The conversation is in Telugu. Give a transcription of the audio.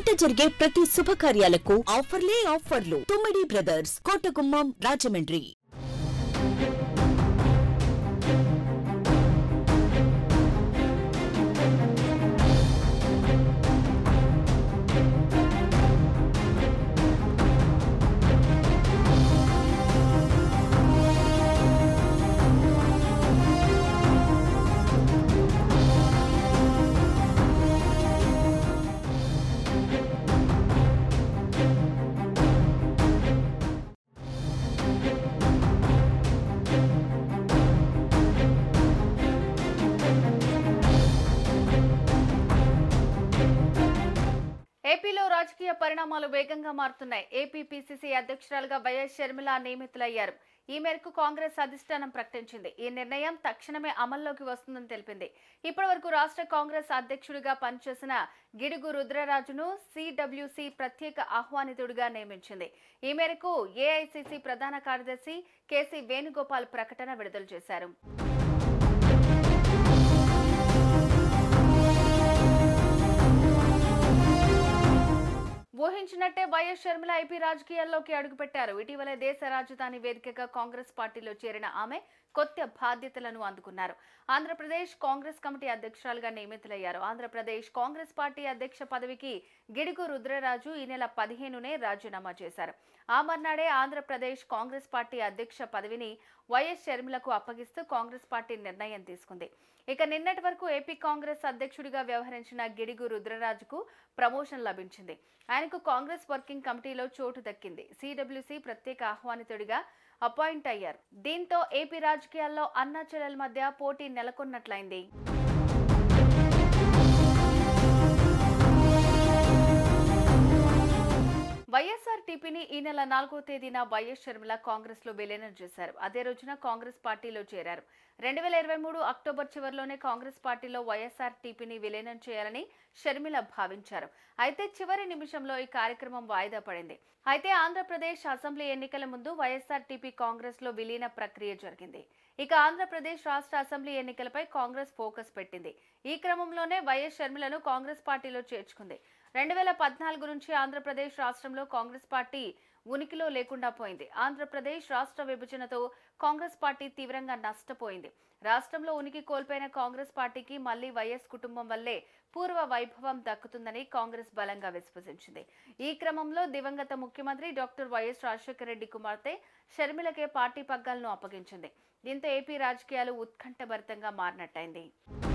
ఇంట జరిగే ప్రతి శుభకార్యాలకు ఆఫర్లే ఆఫర్లు తొమ్మిది బ్రదర్స్ కోటగుమ్మం రాజమండ్రి ఏపీలో రాజకీయ పరిణామాలు వేగంగా మారుతున్నాయి ఏపీ పిసిసి అధ్యక్షురాలుగా వైఎస్ షర్మిల నియమితులయ్యారు ఈ మేరకు కాంగ్రెస్ అధిష్టానం ప్రకటించింది ఈ నిర్ణయం తక్షణమే అమల్లోకి వస్తుందని తెలిపింది ఇప్పటివరకు రాష్ట్ర కాంగ్రెస్ అధ్యక్షుడిగా పనిచేసిన గిడుగు రుద్రరాజును సిడబ్ల్యూసి ప్రత్యేక ఆహ్వానితుడిగా నియమించింది ఈ మేరకు ఏఐసిసి ప్రధాన కార్యదర్శి కేసీ వేణుగోపాల్ ప్రకటన విడుదల చేశారు ఊహించినట్టే వైఎస్ షర్మిల ఐపీ రాజకీయాల్లోకి అడుగుపెట్టారు ఇటీవలే దేశ రాజధాని వేదికగా కాంగ్రెస్ పార్టీలో చేరిన ఆమె కొత్త బాధ్యతలను అందుకున్నారు ఆంధ్రప్రదేశ్ కాంగ్రెస్ కమిటీ అధ్యక్షురాలుగా నియమితులయ్యారు ఆంధ్రప్రదేశ్ కాంగ్రెస్ పార్టీ అధ్యక్ష పదవికి గిడుగు రుద్రరాజు ఈ నెల పదిహేనునే రాజీనామా చేశారు ఆ మర్నాడే ఆంధ్రప్రదేశ్ కాంగ్రెస్ పార్టీ అధ్యక్ష పదవిని వైఎస్ షర్మిలకు అప్పగిస్తూ కాంగ్రెస్ పార్టీ నిర్ణయం తీసుకుంది ఇక నిన్నటి వరకు ఏపీ కాంగ్రెస్ అధ్యక్షుడిగా వ్యవహరించిన గిడుగు రుద్రరాజుకు ప్రమోషన్ లభించింది ఆయనకు కాంగ్రెస్ వర్కింగ్ కమిటీలో చోటు దక్కింది సిడబ్ల్యూసి ప్రత్యేక ఆహ్వానితుడిగా అపాయింట్ అయ్యారు దీంతో ఏపీ రాజకీయాల్లో అన్నా చెల్లెల మధ్య పోటీ నెలకొన్నట్లయింది వైఎస్ఆర్ టీపీని ఈ నెల నాలుగో తేదీన వైఎస్ షర్మిల కాంగ్రెస్ లో విలీనం చేశారు అదే రోజున కాంగ్రెస్ పార్టీలో చేరారు రెండు వేల ఇరవై మూడు అక్టోబర్ చివరిలోనే కాంగ్రెస్ పార్టీలో వైఎస్ఆర్ టీపీని విలీనం చేయాలని షర్మిల భావించారు అయితే చివరి నిమిషంలో ఈ కార్యక్రమం వాయిదా పడింది అయితే ఆంధ్రప్రదేశ్ అసెంబ్లీ ఎన్నికల ముందు వైఎస్ఆర్ టీపీ కాంగ్రెస్ లో విలీన ప్రక్రియ జరిగింది ఇక ఆంధ్రప్రదేశ్ రాష్ట్ర అసెంబ్లీ ఎన్నికలపై కాంగ్రెస్ ఫోకస్ పెట్టింది ఈ క్రమంలోనే వైఎస్ షర్మిలను కాంగ్రెస్ పార్టీలో చేర్చుకుంది రెండు వేల పద్నాలుగు నుంచి ఆంధ్రప్రదేశ్ రాష్ట్రంలో కాంగ్రెస్ పార్టీ ఉనికిలో లేకుండా పోయింది ఆంధ్రప్రదేశ్ రాష్ట్ర విభజనతో కాంగ్రెస్ పార్టీ తీవ్రంగా నష్టపోయింది రాష్ట్రంలో ఉనికి కోల్పోయిన కాంగ్రెస్ పార్టీకి మళ్లీ వైఎస్ కుటుంబం వల్లే పూర్వ వైభవం దక్కుతుందని కాంగ్రెస్ బలంగా విశ్వసించింది ఈ క్రమంలో దివంగత ముఖ్యమంత్రి డాక్టర్ వైఎస్ రాజశేఖర రెడ్డి కుమార్తె షర్మిలకే పార్టీ పగ్గాలను అప్పగించింది దీంతో ఏపీ రాజకీయాలు ఉత్కంఠభరితంగా మారినట్టయింది